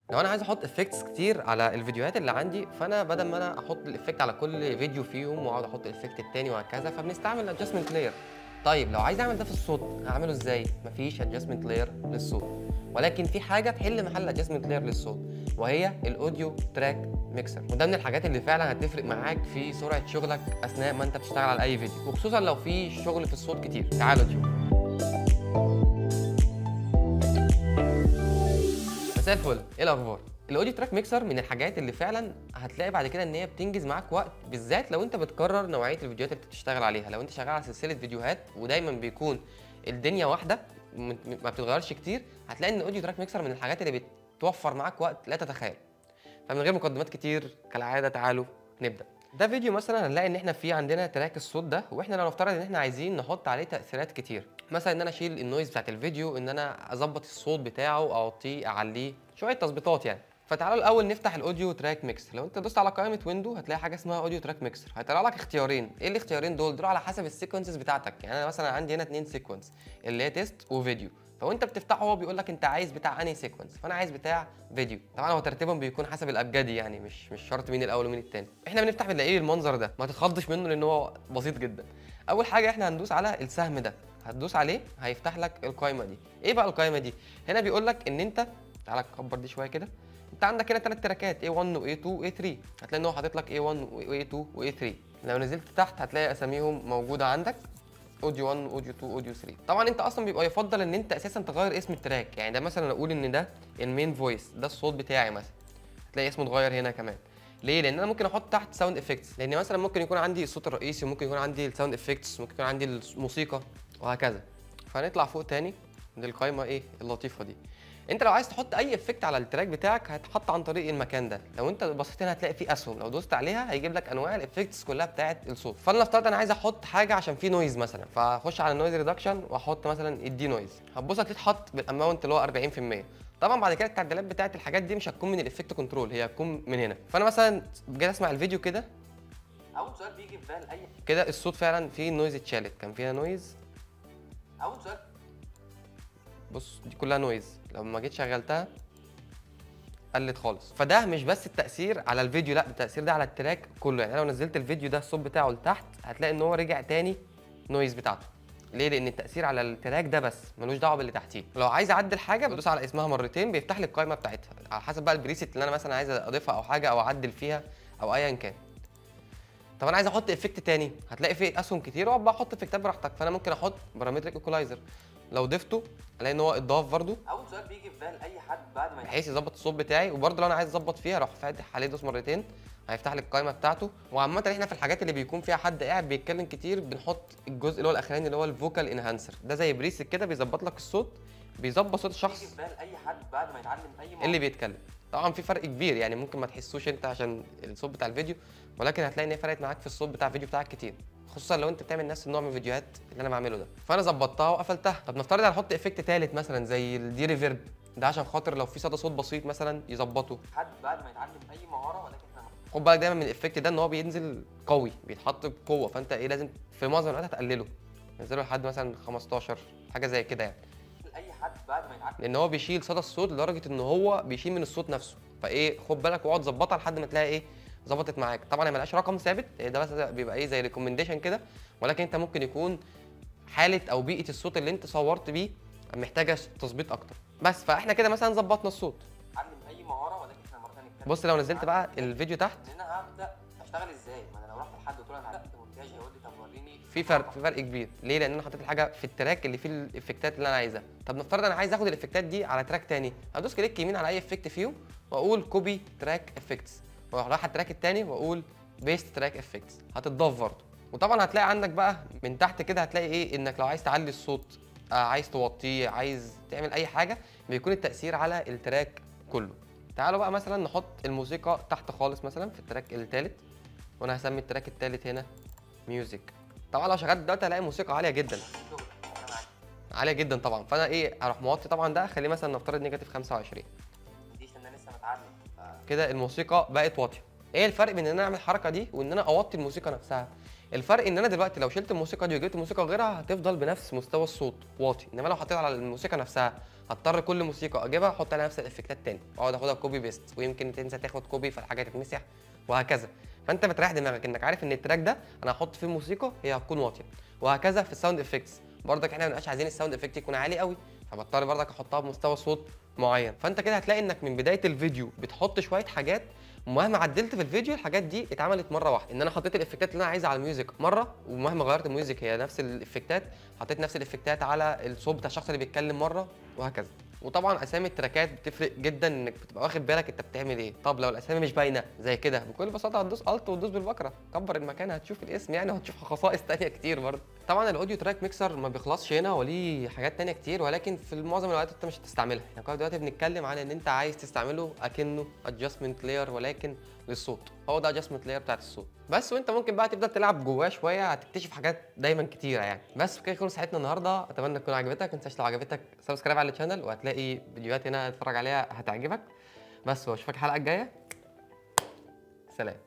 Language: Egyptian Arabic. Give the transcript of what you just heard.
لو انا عايز احط افكتس كتير على الفيديوهات اللي عندي فانا بدل ما انا احط الافكت على كل فيديو فيهم واقعد احط الافكت التاني وهكذا فبنستعمل ادجستمنت لاير طيب لو عايز اعمل ده في الصوت هعمله ازاي مفيش ادجستمنت لاير للصوت ولكن في حاجه تحل محل ادجستمنت لاير للصوت وهي الاوديو تراك ميكسر وده من الحاجات اللي فعلا هتفرق معاك في سرعه شغلك اثناء ما انت بتشتغل على اي فيديو وخصوصا لو في شغل في الصوت كتير تعالوا نشوف مساء الفل ايه الاخبار الاوديو تراك ميكسر من الحاجات اللي فعلا هتلاقي بعد كده ان هي بتنجز معاك وقت بالذات لو انت بتكرر نوعيه الفيديوهات اللي بتشتغل عليها لو انت شغال على سلسله فيديوهات ودايما بيكون الدنيا واحده م- م- ما بتتغيرش كتير هتلاقي ان الاوديو تراك ميكسر من الحاجات اللي بتوفر معاك وقت لا تتخيل فمن غير مقدمات كتير كالعاده تعالوا نبدا ده فيديو مثلا هنلاقي ان احنا في عندنا تراك الصوت ده واحنا لو نفترض ان احنا عايزين نحط عليه تاثيرات كتير مثلا ان انا اشيل النويز بتاعت الفيديو ان انا اظبط الصوت بتاعه اوطيه اعليه شويه تظبيطات يعني فتعالوا الاول نفتح الاوديو تراك ميكسر لو انت دوست على قائمه ويندو هتلاقي حاجه اسمها اوديو تراك ميكسر هيطلع لك اختيارين ايه الاختيارين دول دول على حسب السيكونسز بتاعتك يعني انا مثلا عندي هنا اتنين سيكونس اللي هي تيست وفيديو فوانت بتفتحه هو بيقول لك انت عايز بتاع انهي سيكونس فانا عايز بتاع فيديو طبعا هو ترتيبهم بيكون حسب الابجدي يعني مش مش شرط مين الاول ومين التاني احنا بنفتح بنلاقيه المنظر ده ما تتخضش منه لان هو بسيط جدا اول حاجه احنا هندوس على السهم ده هتدوس عليه هيفتح لك القائمه دي ايه بقى القائمه دي هنا بيقول لك ان انت تعالى نكبر دي شويه كده انت عندك هنا ثلاث تراكات A1 و A2 و A3 هتلاقي ان هو حاطط لك A1 و A2 و A3 لو نزلت تحت هتلاقي اساميهم موجوده عندك اوديو 1 اوديو 2 اوديو 3 طبعا انت اصلا بيبقى يفضل ان انت اساسا تغير اسم التراك يعني ده مثلا اقول ان ده المين فويس ده الصوت بتاعي مثلا هتلاقي اسمه اتغير هنا كمان ليه؟ لان انا ممكن احط تحت ساوند افكتس لان مثلا ممكن يكون عندي الصوت الرئيسي وممكن يكون عندي الساوند افكتس ممكن يكون عندي الموسيقى وهكذا فهنطلع فوق تاني للقائمه ايه اللطيفه دي انت لو عايز تحط اي افكت على التراك بتاعك هتحط عن طريق المكان ده لو انت بصيت هنا هتلاقي فيه اسهم لو دوست عليها هيجيب لك انواع الافكتس كلها بتاعه الصوت فلنفترض انا عايز احط حاجه عشان في نويز مثلا فهخش على النويز ريدكشن واحط مثلا الدي نويز هتبص هتتحط بالاماونت اللي هو 40% طبعا بعد كده التعديلات بتاعه الحاجات دي مش هتكون من الافكت كنترول هي هتكون من هنا فانا مثلا جيت اسمع الفيديو كده اول سؤال بيجي في بال اي كده الصوت فعلا فيه نويز اتشالت كان فيها نويز اول سؤال بص دي كلها نويز لما جيت شغلتها قلت خالص فده مش بس التاثير على الفيديو لا التاثير ده على التراك كله يعني انا لو نزلت الفيديو ده الصوت بتاعه لتحت هتلاقي ان هو رجع تاني نويز بتاعته ليه لان التاثير على التراك ده بس ملوش دعوه باللي تحتيه لو عايز اعدل حاجه بدوس على اسمها مرتين بيفتح لي القائمه بتاعتها على حسب بقى البريسيت اللي انا مثلا عايز اضيفها او حاجه او اعدل فيها او ايا كان طب انا عايز احط افكت تاني هتلاقي فيه اسهم كتير واقعد بقى احط افكتات براحتك فانا ممكن احط بارامتريك ايكولايزر لو ضفته الاقي ان هو اتضاف برده اول سؤال بيجي في بال اي حد بعد ما بحيث يظبط الصوت بتاعي وبرده لو انا عايز اظبط فيها اروح فاتح عليه دوس مرتين هيفتح لي القائمه بتاعته وعامه احنا في الحاجات اللي بيكون فيها حد قاعد بيتكلم كتير بنحط الجزء اللي هو الاخراني اللي هو الفوكال انهانسر ده زي بريست كده بيظبط لك الصوت بيظبط صوت الشخص بيجي في بال اي حد بعد ما يتعلم اي موضوع اللي بيتكلم طبعا في فرق كبير يعني ممكن ما تحسوش انت عشان الصوت بتاع الفيديو ولكن هتلاقي ان هي فرقت معاك في الصوت بتاع الفيديو بتاعك كتير خصوصا لو انت بتعمل نفس النوع من الفيديوهات اللي انا بعمله ده فانا ظبطتها وقفلتها طب نفترض هنحط افكت ثالث مثلا زي الدي ريفيرب ده عشان خاطر لو في صدى صوت بسيط مثلا يظبطه حد بعد ما يتعلم اي مهاره ولكن احنا خد بالك دايما من الافكت ده ان هو بينزل قوي بيتحط بقوه فانت ايه لازم في معظم الوقت هتقلله تنزله لحد مثلا 15 حاجه زي كده يعني اي حد بعد ما يتعلم لان هو بيشيل صدى الصوت لدرجه ان هو بيشيل من الصوت نفسه فايه خد بالك واقعد ظبطها لحد ما تلاقي ايه ظبطت معاك طبعا هي ملهاش رقم ثابت إيه ده بس بيبقى ايه زي ريكومنديشن كده ولكن انت ممكن يكون حاله او بيئه الصوت اللي انت صورت بيه محتاجه تظبيط اكتر بس فاحنا كده مثلا ظبطنا الصوت اتعلم اي مهاره ولكن احنا مره ثانيه نتكلم بص لو نزلت بقى الفيديو تحت ان انا هبدا اشتغل ازاي ما انا لو رحت لحد قلت له انا اتعلمت مونتاج هيقول لي طب وريني في فرق في فرق كبير ليه لان انا حطيت الحاجه في التراك اللي فيه الافكتات اللي انا عايزها طب نفترض انا عايز اخد الافكتات دي على تراك تاني هدوس كليك يمين على اي افكت فيهم واقول كوبي تراك افكتس واروح رايح على التراك التاني واقول بيست تراك افكتس هتتضاف برضه وطبعا هتلاقي عندك بقى من تحت كده هتلاقي ايه انك لو عايز تعلي الصوت آه عايز توطيه عايز تعمل اي حاجه بيكون التاثير على التراك كله تعالوا بقى مثلا نحط الموسيقى تحت خالص مثلا في التراك الثالث وانا هسمي التراك الثالث هنا ميوزك طبعا لو شغلت دلوقتي هلاقي موسيقى عاليه جدا شغل انا معاك عاليه جدا طبعا فانا ايه هروح موطي طبعا ده اخليه مثلا نفترض نيجاتيف 25 ما تجيش ان انا لسه متعلم ف- كده الموسيقى بقت واطيه ايه الفرق بين ان انا اعمل الحركه دي وان انا اوطي الموسيقى نفسها الفرق ان انا دلوقتي لو شلت الموسيقى دي وجبت موسيقى غيرها هتفضل بنفس مستوى الصوت واطي انما لو حطيت على الموسيقى نفسها هضطر كل موسيقى اجيبها احط عليها نفس الافكتات تاني واقعد اخدها كوبي بيست ويمكن تنسى تاخد كوبي فالحاجه تتمسح وهكذا فانت بتريح دماغك انك عارف ان التراك ده انا هحط فيه موسيقى هي هتكون واطيه وهكذا في الساوند افكتس برضك احنا ما بنبقاش عايزين الساوند افكت يكون عالي قوي فبضطر برضك احطها بمستوى صوت معين فانت كده هتلاقي انك من بدايه الفيديو بتحط شويه حاجات مهما عدلت في الفيديو الحاجات دي اتعملت مره واحده ان انا حطيت الافكتات اللي انا عايزها على الميوزك مره ومهما غيرت الميوزك هي نفس الافكتات حطيت نفس الافكتات على الصوت بتاع الشخص اللي بيتكلم مره وهكذا وطبعا اسامي التراكات بتفرق جدا انك بتبقى واخد بالك انت بتعمل ايه طب لو الاسامي مش باينه زي كده بكل بساطه هتدوس الت وتدوس بالبكره كبر المكان هتشوف الاسم يعني وهتشوف خصائص تانية كتير برضه طبعا الاوديو تراك ميكسر ما بيخلصش هنا وليه حاجات تانية كتير ولكن في معظم الاوقات انت مش هتستعملها احنا كنا دلوقتي بنتكلم عن ان انت عايز تستعمله اكنه ادجستمنت لاير ولكن للصوت هو ده ادجستمنت لاير بتاعت الصوت بس وانت ممكن بقى تبدا تلعب جواه شويه هتكتشف حاجات دايما كتيره يعني بس كده يكون صحتنا النهارده اتمنى تكون عجبتك ما تنساش لو عجبتك سبسكرايب على الشانل وهتلاقي فيديوهات هنا تتفرج عليها هتعجبك بس واشوفك الحلقه الجايه سلام